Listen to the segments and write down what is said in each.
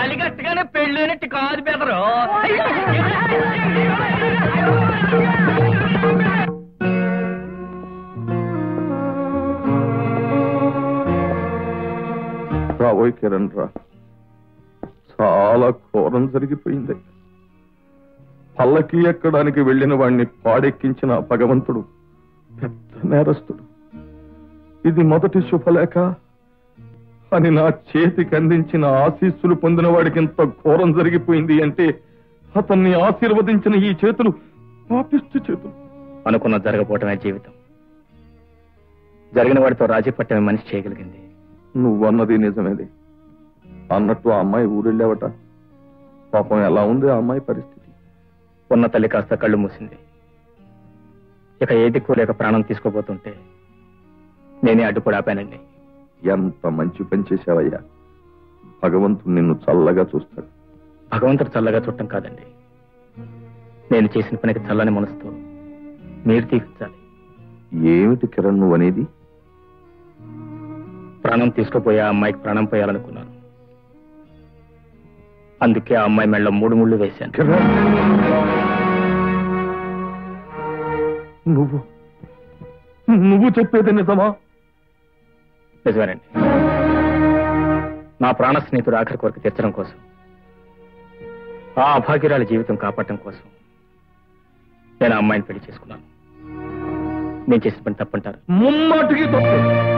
తాళి కట్టగానే పెళ్ళైనట్టు కాదు బెదరు రాబోయ్ కిరణ్ రా చాలా ఘోరం జరిగిపోయింది పల్లకి ఎక్కడానికి వెళ్ళిన వాణ్ణి పాడెక్కించిన ఆ భగవంతుడు పెద్ద నేరస్తుడు ఇది మొదటి శుభలేఖ అని నా చేతికి అందించిన ఆశీస్సులు పొందిన వాడికి ఇంత ఘోరం జరిగిపోయింది అంటే అతన్ని ఆశీర్వదించిన ఈ చేతులు పాపిష్టి చేతులు అనుకున్న జరగపోవటమే జీవితం జరిగిన వాడితో రాజీ పట్టమే మనిషి చేయగలిగింది నువ్వన్నది నిజమేది అన్నట్టు ఆ అమ్మాయి ఊరెళ్ళావట పాపం ఎలా ఉంది ఆ అమ్మాయి పరిస్థితి ఉన్న తల్లి కాస్త కళ్ళు మూసింది ఇక ఏ దిక్కు లేక ప్రాణం తీసుకోబోతుంటే నేనే అడ్డుపడి ఆపానండి ఎంత మంచి పని చేశావయ్యా భగవంతుడు నిన్ను చల్లగా చూస్తాడు భగవంతుడు చల్లగా చుట్టం కాదండి నేను చేసిన పనికి చల్లని మనసుతో మీరు తీర్చాలి ఏమిటి కిరణ్ నువ్వు అనేది ప్రాణం తీసుకుపోయి ఆ అమ్మాయికి ప్రాణం పోయాలనుకున్నాను అందుకే ఆ అమ్మాయి మెళ్ళ మూడు ముళ్ళు వేశాను కిరణ్ నువ్వు నువ్వు చెప్పేది నిజమా నిజమేనండి నా ప్రాణ స్నేహితుడు ఆఖరి కొరకు తీర్చడం కోసం ఆ అభాగ్యురాలి జీవితం కాపాడటం కోసం నేను ఆ అమ్మాయిని పెళ్లి చేసుకున్నాను నేను చేసిన పని తప్పంటారు ముమ్మాటికి తప్పు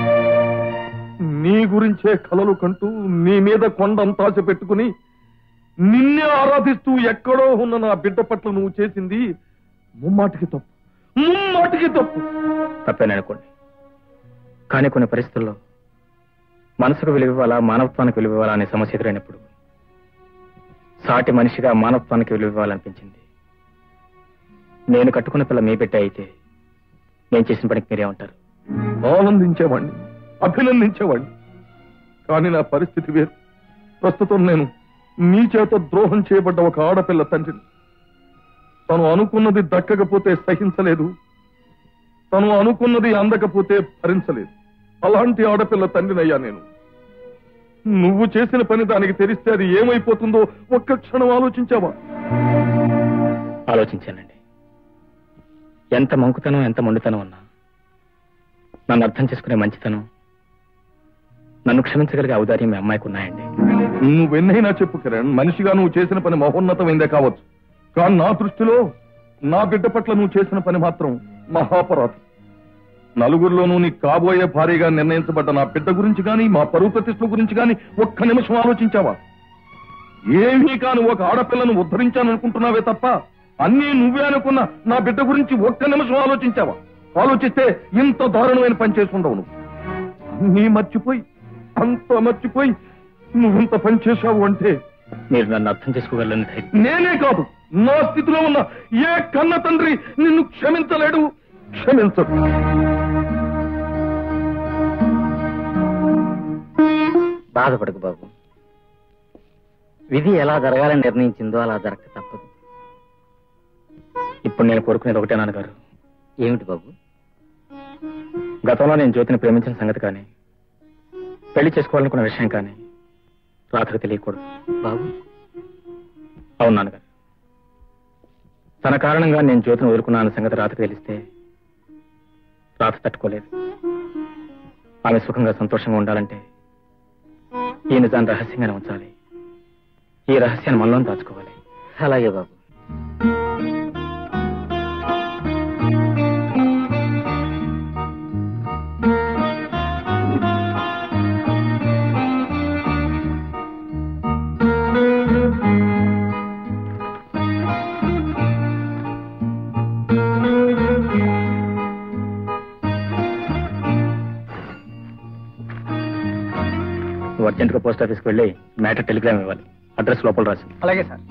నీ గురించే కలలు కంటూ నీ మీద కొండంతాశ పెట్టుకుని నిన్నే ఆరాధిస్తూ ఎక్కడో ఉన్న నా బిడ్డ పట్ల నువ్వు చేసింది ముమ్మాటికి తప్పు ముమ్మాటికి తప్పు తప్పేననుకోండి కానీ కొన్ని పరిస్థితుల్లో మనసుకు విలువివ్వాలా మానవత్వానికి విలువివ్వాలా అనే సమస్య ఎదురైనప్పుడు సాటి మనిషిగా మానవత్వానికి విలువివ్వాలనిపించింది నేను కట్టుకున్న పిల్ల మీ బిడ్డ అయితే నేను చేసిన పనికి మీరేమంటారు ఆనందించేవాణ్ణి అభినందించేవాణ్ణి కానీ నా పరిస్థితి వేరు ప్రస్తుతం నేను నీ చేత ద్రోహం చేయబడ్డ ఒక ఆడపిల్ల తండ్రిని తను అనుకున్నది దక్కకపోతే సహించలేదు తను అనుకున్నది అందకపోతే భరించలేదు అలాంటి ఆడపిల్ల తండ్రినయ్యా నేను నువ్వు చేసిన పని దానికి తెలిస్తే అది ఏమైపోతుందో ఒక్క క్షణం ఆలోచించావా ఆలోచించానండి ఎంత మంకుతనం ఎంత మొండితనం ఉన్నా నన్ను అర్థం చేసుకునే మంచితనం నన్ను క్షమించగలిగే ఔదార్యం మీ అమ్మాయికి ఉన్నాయండి నువ్వెన్నైనా చెప్పు కిరణ్ మనిషిగా నువ్వు చేసిన పని మహోన్నతమైందే కావచ్చు కానీ నా దృష్టిలో నా బిడ్డ పట్ల నువ్వు చేసిన పని మాత్రం మహాపరాధం నలుగురిలోనూ నీ కాబోయే భారీగా నిర్ణయించబడ్డ నా బిడ్డ గురించి గాని మా పరువు ప్రతిష్టల గురించి గాని ఒక్క నిమిషం ఆలోచించావా ఏమీ కాని ఒక ఆడపిల్లను ఉద్ధరించాననుకుంటున్నావే తప్ప అన్నీ నువ్వే అనుకున్న నా బిడ్డ గురించి ఒక్క నిమిషం ఆలోచించావా ఆలోచిస్తే ఇంత దారుణమైన పని చేసుకుంటావు నువ్వు నీ మర్చిపోయి అంత మర్చిపోయి నువ్వింత పని చేశావు అంటే మీరు నన్ను అర్థం చేసుకోగలని ధైర్యం నేనే కాదు నా స్థితిలో ఉన్న ఏ కన్న తండ్రి నిన్ను క్షమించలేడు క్షమించడు బాధపడకు బాబు విధి ఎలా జరగాలని నిర్ణయించిందో అలా జరగక తప్పదు ఇప్పుడు నేను కోరుకునేది ఒకటే నాన్నగారు ఏమిటి బాబు గతంలో నేను జ్యోతిని ప్రేమించిన సంగతి కానీ పెళ్లి చేసుకోవాలనుకున్న విషయం కానీ రాతకు తెలియకూడదు బాబు అవును నాన్నగారు తన కారణంగా నేను జ్యోతిని వదులుకున్నాను సంగతి రాతకు తెలిస్తే రాత తట్టుకోలేదు ఆమె సుఖంగా సంతోషంగా ఉండాలంటే ఈ నిజాన్ని రహస్యంగానే ఉంచాలి ఈ రహస్యాన్ని మనలో దాచుకోవాలి అలాగే బాబు నువ్వు అర్జెంటుగా పోస్ట్ ఆఫీస్కి వెళ్ళి మ్యాటర్ టెలిగ్రామ్ ఇవ్వాలి అడ్రస్ లోపల రాసి అలాగే సార్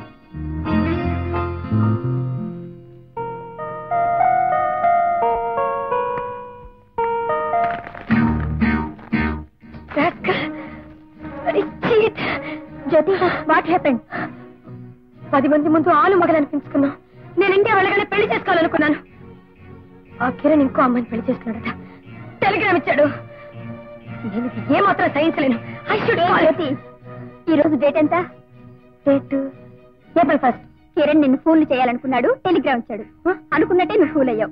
జ్యోతి వాట్ హ్యాపెండ్ పది మంది ముందు ఆలు మగలనిపించుకున్నాం నేనంటే వాళ్ళగానే పెళ్లి చేసుకోవాలనుకున్నాను ఆ కిరణ్ ఇంకో అమ్మాయిని పెళ్లి చేసుకున్నాడట టెలిగ్రామ్ ఇచ్చాడు నేను ఇది ఏమాత్రం సహించలేను ఐ షుడ్ జ్యోతి ఈ రోజు డేట్ ఎంత డేట్ ఏప్రిల్ ఫస్ట్ కిరణ్ నిన్ను ఫూల్ చేయాలనుకున్నాడు టెలిగ్రామ్ ఇచ్చాడు ఆ, అనుకున్నట్టే నువ్వు ఫూల్ అయ్యావు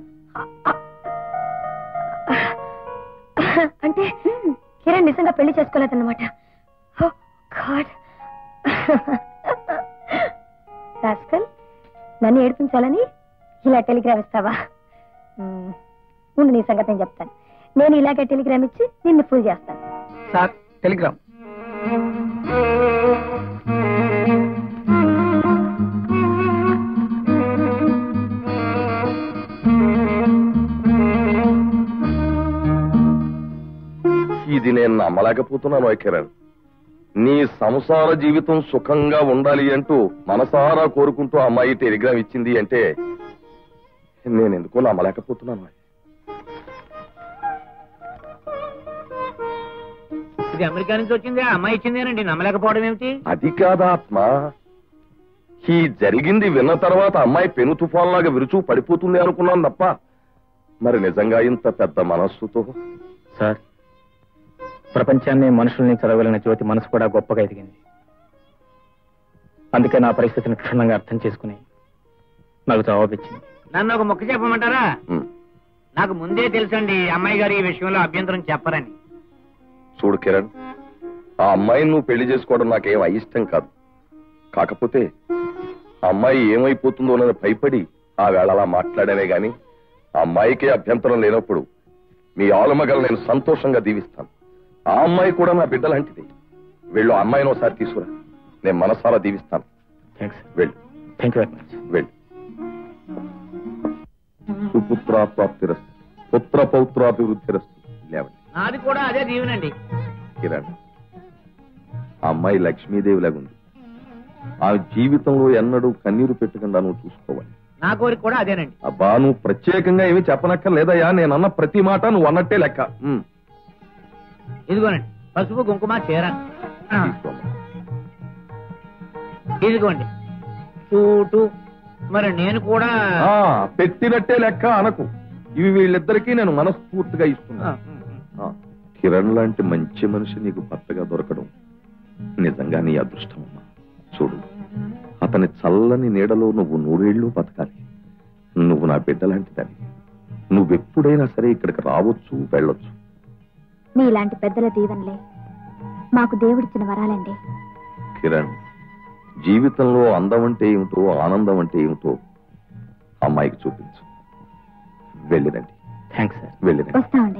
అంటే కిరణ్ నిజంగా పెళ్లి చేసుకోలేదన్నమాట ఓ గాడ్ రాస్కల్ నన్ను ఏడిపించాలని ఇలా టెలిగ్రామ్ ఇస్తావా మ్మ్. ఉండు నీ సంగతి నేను చెప్తాను నేను ఇలాగే టెలిగ్రామ్ ఇచ్చి నిన్ను ఫుల్ చేస్తాను సార్ టెలిగ్రామ్ ఇది నేను నమ్మలేకపోతున్నాను కిరణ్ నీ సంసార జీవితం సుఖంగా ఉండాలి అంటూ మనసారా కోరుకుంటూ ఆ అమ్మాయి టెలిగ్రామ్ ఇచ్చింది అంటే నేను ఎందుకో నమ్మలేకపోతున్నాను ఇది అమెరికా నుంచి వచ్చింది ఆ అమ్మాయి ఇచ్చిందేనండి నమ్మలేకపోవడం ఏమిటి అది కాదా ఆత్మ ఈ జరిగింది విన్న తర్వాత అమ్మాయి పెను తుఫాన్ లాగా విరుచు పడిపోతుంది అనుకున్నాను తప్ప మరి నిజంగా ఇంత పెద్ద మనస్సుతో సార్ ప్రపంచాన్ని మనుషుల్ని చదవగలిగిన జ్యోతి మనసు కూడా గొప్పగా ఎదిగింది అందుకే నా పరిస్థితిని క్షుణ్ణంగా అర్థం చేసుకుని నాకు జవాబిచ్చింది నన్ను ఒక ముక్క చెప్పమంటారా ఉమ్, నాకు ముందే తెలుసండి ఈ అమ్మాయి గారు ఈ విషయంలో అభ్యంతరం చెప్పరని చూడు కిరణ్ ఆ అమ్మాయిని నువ్వు పెళ్లి చేసుకోవడం నాకేం అయిష్టం కాదు కాకపోతే ఆ అమ్మాయి ఏమైపోతుందో అని భయపడి ఆ వేళ అలా మాట్లాడానే గాని ఆ అమ్మాయికే అభ్యంతరం లేనప్పుడు మీ ఆలుమగలు నేను సంతోషంగా దీవిస్తాను ఆ అమ్మాయి కూడా నా బిడ్డలాంటిది వెళ్ళు ఆ అమ్మాయిని ఒకసారి తీసుకురా నేను మనసారా దీవిస్తాను థ్యాంక్స్ వెళ్ళు థ్యాంక్ యూ వెరీ మచ్ వెళ్ళు సుపుత్ర ప్రాప్తిరస్తు పుత్ర పౌత్రాభివృద్ధిరస్తు లేవండి నాది కూడా అదే దీవెనండి కిరణ్ ఆ అమ్మాయి లక్ష్మీదేవి ఉంది ఆ జీవితంలో ఎన్నడూ కన్నీరు పెట్టకుండా నువ్వు చూసుకోవాలి నా కోరిక కూడా అదేనండి అబ్బా నువ్వు ప్రత్యేకంగా ఏమీ చెప్పనక్కర్లేదయ్యా నేను అన్న ప్రతి మాట నువ్వు అన్నట్టే లెక్క ఉమ్, ఇదిగోనండి పసుపు కుంకుమ చీర ఆ, తీసుకోమ్మా. ఇదిగోండి సూటు మరి నేను కూడా ఆ, పెట్టినట్టే లెక్క అనకు ఇవి వీళ్ళిద్దరికీ నేను మనస్ఫూర్తిగా ఆ, ఇస్తున్నా ఉమ్, ఉమ్. ఆ, కిరణ్ లాంటి మంచి మనిషి నీకు భర్తగా దొరకడం నిజంగా నీ అదృష్టం అమ్మా చూడు అతని చల్లని నీడలో నువ్వు నూరేళ్లు బతకాలి నువ్వు నా బిడ్డ లాంటిదని నువ్వెప్పుడైనా సరే ఇక్కడికి రావచ్చు వెళ్ళొచ్చు మీలాంటి పెద్దల దీవెనలే మాకు దేవుడిచ్చిన వరాలండి కిరణ్ జీవితంలో అందం అంటే ఏమిటో ఆనందం అంటే ఏమిటో అమ్మాయికి చూపించు వెళ్ళిరండి థ్యాంక్స్ సార్ వెళ్ళిరండి వస్తామండి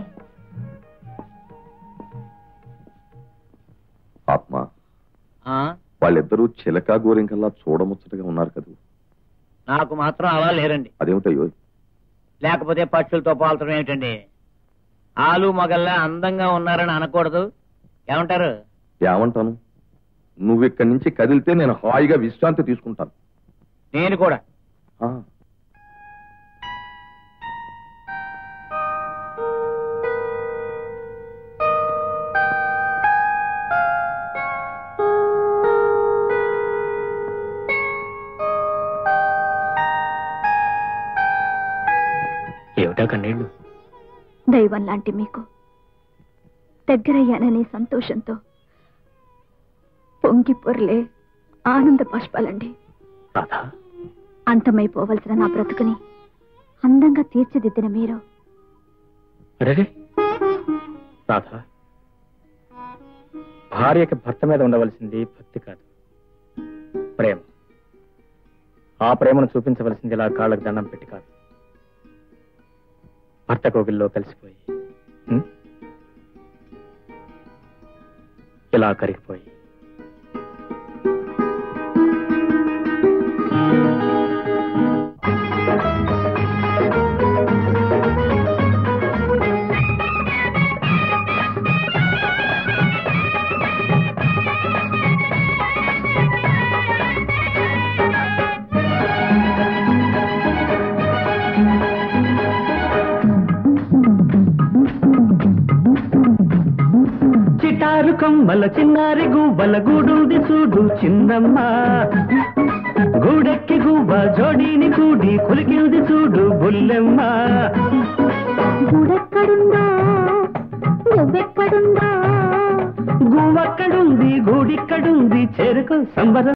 ఆత్మ ఆ, వాళ్ళిద్దరూ చిలకా గోరింకల్లా చూడముచ్చటగా ఉన్నారు కదా నాకు మాత్రం అలా లేరండి అదేమిటయ్యో లేకపోతే పక్షులతో పోల్చడం ఏమిటండి ఆలు మగల్లా అందంగా ఉన్నారని అనకూడదు ఏమంటారు ఏమంటాను నువ్వు ఇక్కడి నుంచి కదిలితే నేను హాయిగా విశ్రాంతి తీసుకుంటాను నేను కూడా ఆ, ఏమిటా కన్నీళ్ళు దైవం లాంటి మీకు దగ్గరయ్యాననే సంతోషంతో పొంగి పొర్లే ఆనంద పుష్పాలండి రాధా అంతమైపోవలసిన నా బ్రతుకుని అందంగా తీర్చిదిద్దిన మీరు అరే రాధా భార్యకి భర్త మీద ఉండవలసింది భక్తి కాదు ప్రేమ ఆ ప్రేమను చూపించవలసింది ఇలా కాళ్ళకు దండం పెట్టి కాదు భర్త కోగిల్లో కలిసిపోయి ఉం? ఇలా కరిగిపోయి చిటారు కమ్మల చిన్నారి గువ్వల గూడుంది చూడు చిన్నమ్మ గూడెక్కి గువ్వ జోడీని కూడి కులికింది చూడు బుల్లెమ్మ గుడెక్కడుందో నువ్వెక్కడుందో గువ్వక్కడుంది గూడిక్కడుంది చెరుకు సంబరం